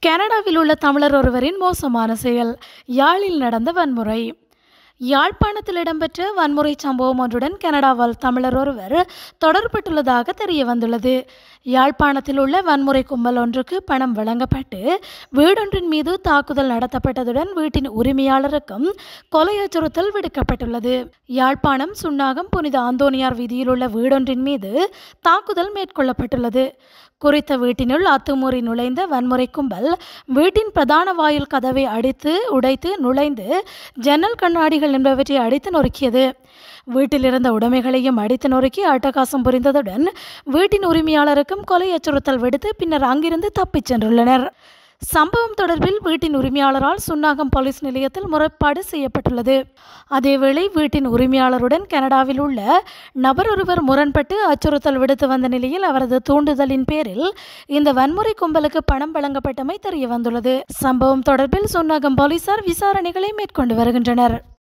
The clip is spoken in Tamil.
கனடாவில் உள்ள தமிழர் ஒருவரின் மோசமான செயல் யாழில் நடந்த வன்முறை யாழ்ப்பாணத்தில் இடம்பெற்ற வன்முறை சம்பவம் ஒன்றுடன் கனடாவால் தமிழர் ஒருவர் தொடர்பட்டுள்ளதாக தெரிய வந்துள்ளது யாழ்ப்பாணத்தில் உள்ள வன்முறை கும்பல் ஒன்றுக்கு பணம் வழங்கப்பட்டு வீடொன்றின் மீது தாக்குதல் நடத்தப்பட்டதுடன் வீட்டின் உரிமையாளருக்கும் கொலை அச்சுறுத்தல் விடுக்கப்பட்டுள்ளது யாழ்ப்பாணம் சுன்னாகம் புனித ஆந்தோனியார் வீதியில் உள்ள வீடொன்றின் மீது தாக்குதல் மேற்கொள்ளப்பட்டுள்ளது குறித்த வீட்டினுள் அத்துமீறி நுழைந்த வன்முறை கும்பல் வீட்டின் பிரதான வாயில் கதவை அடித்து உடைத்து நுழைந்து ஜன்னல் கண்ணாடிகள் என்பவற்றை அடித்து நொறுக்கியது வீட்டில் இருந்த உடைமைகளையும் அடித்து நொறுக்கி அட்டகாசம் புரிந்ததுடன் வீட்டின் உரிமையாளருக்கும் கொலை அச்சுறுத்தல் விடுத்து பின்னர் அங்கிருந்து தப்பிச் சென்றுள்ளனர் சம்பவம் தொடர்பில் வீட்டின் உரிமையாளரால் சுன்னாகம் போலீஸ் நிலையத்தில் முறைப்பாடு செய்யப்பட்டுள்ளது அதேவேளை வீட்டின் உரிமையாளருடன் கனடாவில் உள்ள நபர் ஒருவர் முரண்பட்டு அச்சுறுத்தல் விடுத்து வந்த நிலையில் அவரது தூண்டுதலின் பேரில் இந்த வன்முறை கும்பலுக்கு பணம் வழங்கப்பட்டமை தெரிய வந்துள்ளது சம்பவம் தொடர்பில் சுன்னாகம் போலீசார் விசாரணைகளை மேற்கொண்டு வருகின்றனர்